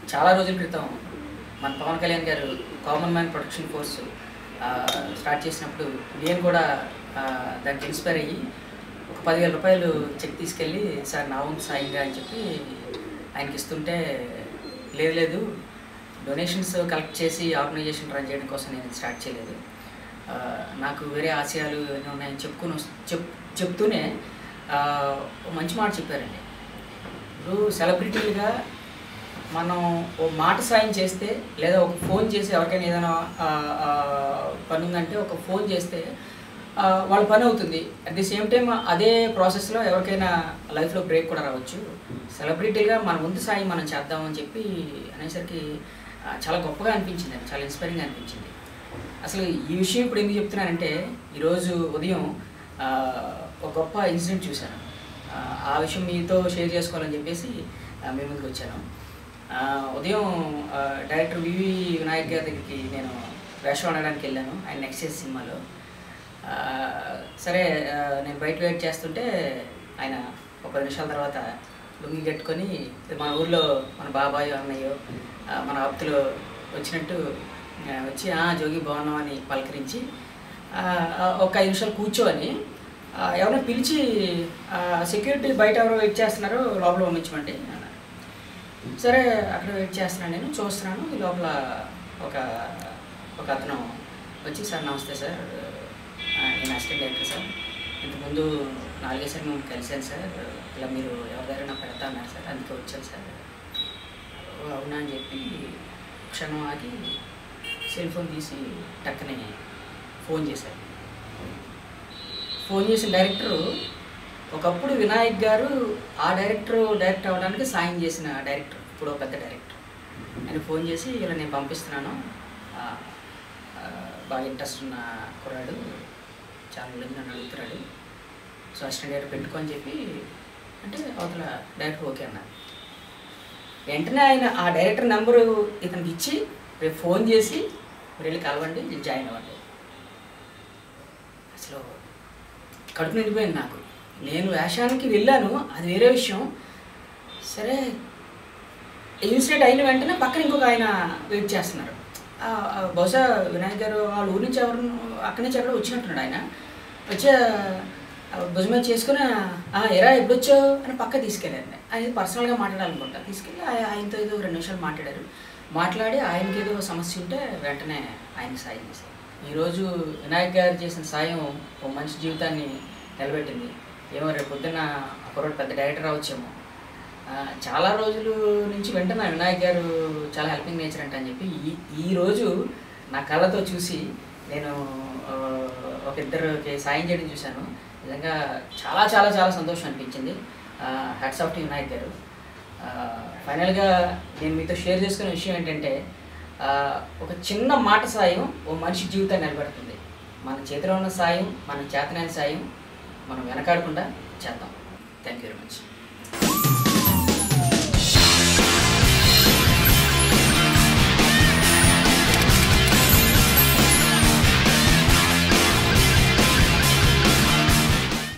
చాలా రోజుల క్రితం మన Pawan Kalyan garu common man protection force ఆ, స్టార్ట్ చేసినప్పుడు నేను కూడా ఆ, దానికి ఇన్స్పైర్ అయ్యి ఒక పదివేల రూపాయలు చెక్ తీసుకెళ్ళి సార్ నా వంతు సాయంగా అని చెప్పి ఆయనకి ఇస్తుంటే లేదు లేదు డొనేషన్స్ కలెక్ట్ చేసి ఆర్గనైజేషన్ రన్ చేయడం కోసం నేను ఇది స్టార్ట్ చేయలేదు ఆ, నాకు వేరే ఆశయాలు ఇవన్నీ ఉన్నాయని చెప్పుకుని వస్- చెప్ చెప్తూనే ఆ, ఓ మంచి మాట చెప్పారండి ఇప్పుడు సెలబ్రిటీలుగా మనం ఓ మాట సాయం చేస్తే లేదా ఒక ఫోన్ చేసి ఎవరికైనా ఏదైనా ఆ, ఆ, పని ఉందంటే ఒక ఫోన్ చేస్తే ఆ, వాళ్ళ పని అవుతుంది అట్ ది సేమ్ టైం అదే ప్రాసెస్లో ఎవరికైనా లైఫ్లో బ్రేక్ కూడా రావచ్చు సెలబ్రిటీగా మన వంతు సాయం మనం చేద్దామని చెప్పి అనేసరికి ఆ, చాలా గొప్పగా అనిపించింది అండి చాలా ఇన్స్పైరింగ్ అనిపించింది అసలు ఈ విషయం ఇప్పుడు ఎందుకు చెప్తున్నానంటే ఈరోజు ఉదయం ఆ, ఒక గొప్ప ఇన్సిడెంట్ చూశాను ఆ, ఆ విషయం మీతో షేర్ చేసుకోవాలని చెప్పేసి ఆ, మీ ముందుకు వచ్చాను ఆ, ఉదయం ఆ, డైరెక్టర్ వివి వినాయక్ గారి దగ్గరికి నేను వేషం ఆడడానికి వెళ్ళాను ఆయన నెక్స్ట్ ఇయర్ సినిమాలో ఆ, సరే ఆ, నేను బయట వెయిట్ చేస్తుంటే ఆయన ఒక పది నిమిషాల తర్వాత లుంగి కట్టుకొని ఇది మన ఊర్లో మన బాబాయ్ అన్నయ్యో ఆ, మన ఆప్తులు వచ్చినట్టు ఆ, వచ్చి "ఆ, జోగి బాగున్నాం అని పలకరించి ఆ, ఆ, ఒక ఐదు నిమిషాలు కూర్చోని ఆ, ఎవరినో పిలిచి సెక్యూరిటీ బయట ఎవరో వెయిట్ చేస్తున్నారు లోపల పంపించమండి అన్నారు సరే అక్కడ వెయిట్ చేస్తున్నాను నేను చూస్తున్నాను ఈ లోపల ఒక ఒక అతను వచ్చి సార్ నమస్తే సార్ ఆ, నేను అసిస్టెంట్ డైరెక్టర్ సార్ ఇంతకుముందు నాలుగేసారి మేము కలిసాను సార్ ఇలా మీరు ఎవరి దగ్గర నాకు పెడతా అన్నారు సార్ అందుకే వచ్చాను సార్ "ఓ, అవునా అని చెప్పి క్షణం ఆగి సెల్ ఫోన్ తీసి టక్కనే ఫోన్ చేశారు ఫోన్ చేసిన డైరెక్టరు ఒకప్పుడు వినాయక్ గారు ఆ డైరెక్టర్ డైరెక్ట్ అవ్వడానికి సాయం చేసిన డైరెక్టర్ ఇప్పుడు ఒక పెద్ద డైరెక్టర్ ఆయన ఫోన్ చేసి ఇలా నేను పంపిస్తున్నాను ఆ, ఆ, బాగా ఇంట్రెస్ట్ ఉన్న కుర్రాడు చాలా రోజులు నన్ను అడుగుతున్నాడు సో అసిస్టెంట్ డైరెక్టర్ పెట్టుకో అని చెప్పి అంటే అవతల డైరెక్టర్ ఓకే అన్నారు వెంటనే ఆయన ఆ డైరెక్టర్ నెంబరు ఇతనికి ఇచ్చి రేపు ఫోన్ చేసి మీరు వెళ్ళి కలవండి నేను జాయిన్ అవ్వండి అసలు కడుపు నిండిపోయింది నాకు నేను వేషానికి వెళ్ళాను అది వేరే విషయం సరే ఇన్సిడెంట్ అయిన వెంటనే పక్కన ఇంకొక ఆయన వెయిట్ చేస్తున్నారు ఆ, ఆ, బహుశా వినాయక్ గారు వాళ్ళ ఊరి నుంచి ఎవరు అక్కడి నుంచి ఎక్కడ వచ్చినట్టున్నాడు ఆయన వచ్చే ఆ, భుజం మీద చేసుకుని "ఆ, ఎరా ఎప్పుడు వచ్చావు అని పక్క తీసుకెళ్ళారు ఆయన పర్సనల్గా మాట్లాడాలనుకుంటా తీసుకెళ్ళి ఆయ- ఆయనతో ఏదో రెండు నిమిషాలు మాట్లాడారు మాట్లాడి ఆయనకి ఏదో సమస్య ఉంటే వెంటనే ఆయనకి సాయం చేశారు ఈరోజు వినాయక్ గారు చేసిన సాయం ఓ మనిషి జీవితాన్ని నిలబెట్టింది ఏమో రేపు పొద్దున్న ఒకరోజు పెద్ద డైరెక్టర్ అవ్వచ్చేమో ఆ, చాలా రోజులు నుంచి వింటున్నా వినాయక్ గారు చాలా హెల్పింగ్ నేచర్ అంట అని చెప్పి ఈ ఈ రోజు నా కళ్ళతో చూసి నేను ఆ, ఒక ఇద్దరికి సాయం చేయడం చూశాను నిజంగా చాలా చాలా చాలా సంతోషం అనిపించింది హ్యాట్స్ ఆఫ్ టు వినాయక్ గారు ఫైనల్గా నేను మీతో షేర్ చేసుకునే విషయం ఏంటంటే ఆ, ఒక చిన్న మాట సాయం ఓ మనిషి జీవితాన్ని నిలబెడుతుంది మన చేతిలో ఉన్న సాయం మన చేతనైన సాయం మనం వెనకాడకుండా చేద్దాం థ్యాంక్ యూ వెరీ మచ్